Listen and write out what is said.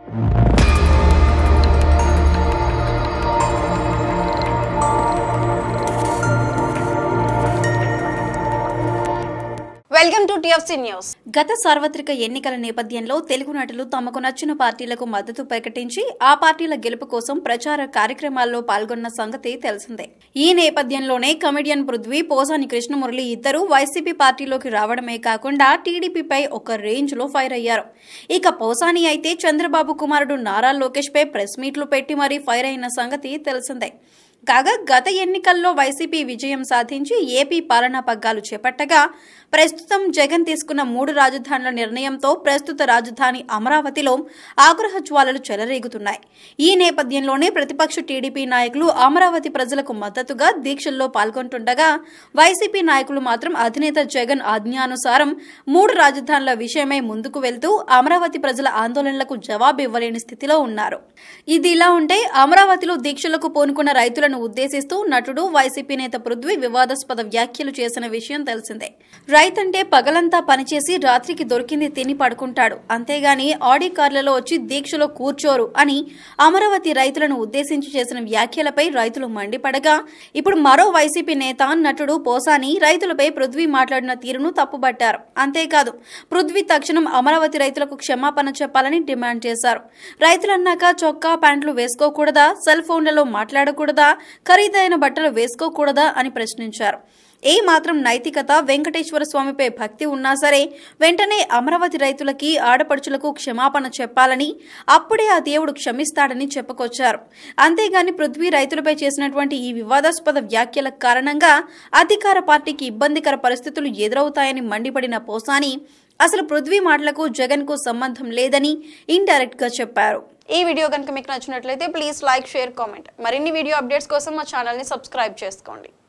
welcome to TFC news గత సార్వత్రిక ఎన్నికల నేపథ్యంలో తెలుగు నటులు తమకు నచ్చిన పార్టీలకు మద్దతు ప్రకటించి ఆ పార్టీల గెలుపు కోసం ప్రచార కార్యక్రమాల్లో పాల్గొన్న సంగతి తెలిసిందే ఈ నేపథ్యంలోనే కమెడియన్ పృథ్వీ పోసాని కృష్ణమురళి ఇద్దరు వైసీపీ పార్టీలోకి రావడమే కాకుండా టీడీపీపై ఒక రేంజ్ లో ఫైర్ అయ్యారు ఇక పోసాని అయితే చంద్రబాబు కుమారుడు నారా లోకేష్ పై ప్రెస్ మీట్లు పెట్టి మరీ ఫైర్ అయిన సంగతి తెలిసిందే కాగా గత ఎన్నికల్లో వైసీపీ విజయం సాధించి ఏపీ పాలనా పగ్గాలు చేపట్టగా ప్రస్తుతం జగన్ తీసుకున్న మూడు రాజధానుల నిర్ణయంతో ప్రస్తుత రాజధాని అమరావతిలో ఆగ్రహ జ్వాలలు చెలరేగుతున్నాయి ఈ నేపథ్యంలోనే ప్రతిపక్ష టీడీపీ నాయకులు అమరావతి ప్రజలకు మద్దతుగా దీక్షల్లో పాల్గొంటుండగా వైసీపీ నాయకులు మాత్రం అధినేత జగన్ ఆజ్ఞానుసారం మూడు రాజధానుల విషయమై ముందుకు వెళ్తూ అమరావతి ప్రజల ఆందోళనలకు జవాబు ఇవ్వలేని స్థితిలో ఉన్నారు ఇది ఇలా ఉంటే అమరావతిలో దీక్షలకు పూనుకున్న రైతులను ఉద్దేశిస్తూ నటుడు వైసీపీ నేత పృథ్వీ వివాదాస్పద వ్యాఖ్యలు చేసిన విషయం తెలిసిందే రైతంటే పగలంతా పనిచేసి రాత్రికి దొరికింది తిని పడుకుంటాడు అంతేగాని ఆడి కార్లలో వచ్చి దీక్షలో కూర్చోరు అని అమరావతి రైతులను ఉద్దేశించి చేసిన వ్యాఖ్యలపై రైతులు మండిపడగా ఇప్పుడు మరో వైసీపీ నేత నటుడు పోసాని రైతులపై పృథ్వీ మాట్లాడిన తీరును తప్పుబట్టారు అంతేకాదు పృథ్వీ తక్షణం అమరావతి రైతులకు క్షమాపణ చెప్పాలని డిమాండ్ చేశారు రైతులన్నాక చొక్కా ప్యాంట్లు వేసుకోకూడదా సెల్ ఫోన్లలో మాట్లాడకూడదా ఖరీదైన బట్టలు వేసుకోకూడదా అని ప్రశ్నించారు ఏ మాత్రం నైతికత వెంకటేశ్వర స్వామిపై భక్తి ఉన్నా సరే వెంటనే అమరావతి రైతులకి ఆడపడుచులకు క్షమాపణ చెప్పాలని అప్పుడే ఆ దేవుడు క్షమిస్తాడని చెప్పుకొచ్చారు అంతేగాని పృథ్వీ రైతులపై చేసినటువంటి ఈ వివాదాస్పద వ్యాఖ్యల కారణంగా అధికార పార్టీకి ఇబ్బందికర పరిస్థితులు ఎదురవుతాయని మండిపడిన పోసాని అసలు పృథ్వీ మాటలకు జగన్ కు సంబంధం లేదని ఇండైరెక్ట్ గా చెప్పారు ఈ వీడియో కనుక మీకు నచ్చినట్లయితే ప్లీజ్ లైక్ షేర్ కామెంట్ మరిన్ని వీడియో అప్డేట్స్ కోసం మా ఛానల్ని సబ్స్క్రైబ్ చేసుకోండి